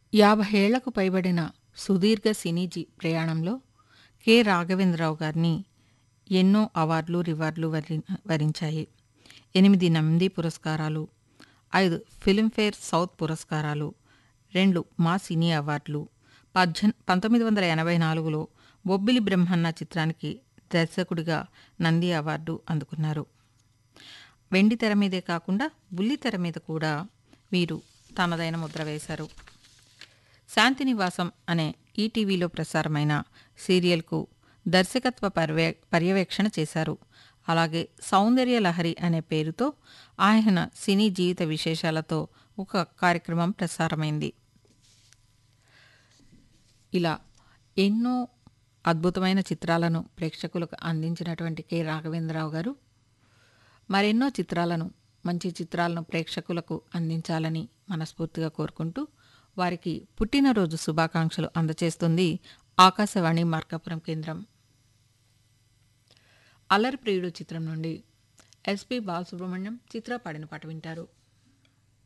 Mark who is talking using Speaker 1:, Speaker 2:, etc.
Speaker 1: యాభై ఏళ్లకు పైబడిన సుదీర్ఘ సినీ జీ ప్రయాణంలో కె రాఘవేంద్రరావు గారిని ఎన్నో అవార్డులు రివార్డులు వరి వరించాయి ఎనిమిది నంది పురస్కారాలు ఐదు ఫిల్మ్ఫేర్ సౌత్ పురస్కారాలు రెండు మా సినీ అవార్డులు పద్దెన్ పంతొమ్మిది వందల ఎనభై నాలుగులో బొబ్బిలి బ్రహ్మన్న చిత్రానికి దర్శకుడిగా నంది అవార్డు అందుకున్నారు వెండి తెర మీదే కాకుండా బుల్లి తెర మీద కూడా వీరు తనదైన ముద్ర వేశారు శాంతినివాసం అనే ఈటీవీలో ప్రసారమైన సీరియల్కు దర్శకత్వ పర్యవే పర్యవేక్షణ చేశారు అలాగే సౌందర్య లహరి అనే పేరుతో ఆయన సినీ జీవిత విశేషాలతో ఒక కార్యక్రమం ప్రసారమైంది ఇలా ఎన్నో అద్భుతమైన చిత్రాలను ప్రేక్షకులకు అందించినటువంటి కె రాఘవేంద్రరావు గారు మరెన్నో చిత్రాలను మంచి చిత్రాలను ప్రేక్షకులకు అందించాలని మనస్ఫూర్తిగా కోరుకుంటూ వారికి పుట్టినరోజు శుభాకాంక్షలు అందచేస్తుంది ఆకాశవాణి మార్కాపురం కేంద్రం అల్లరి ప్రియుడు చిత్రం నుండి ఎస్పి బాలసుబ్రహ్మణ్యం చిత్ర పాడిన పాట వింటారు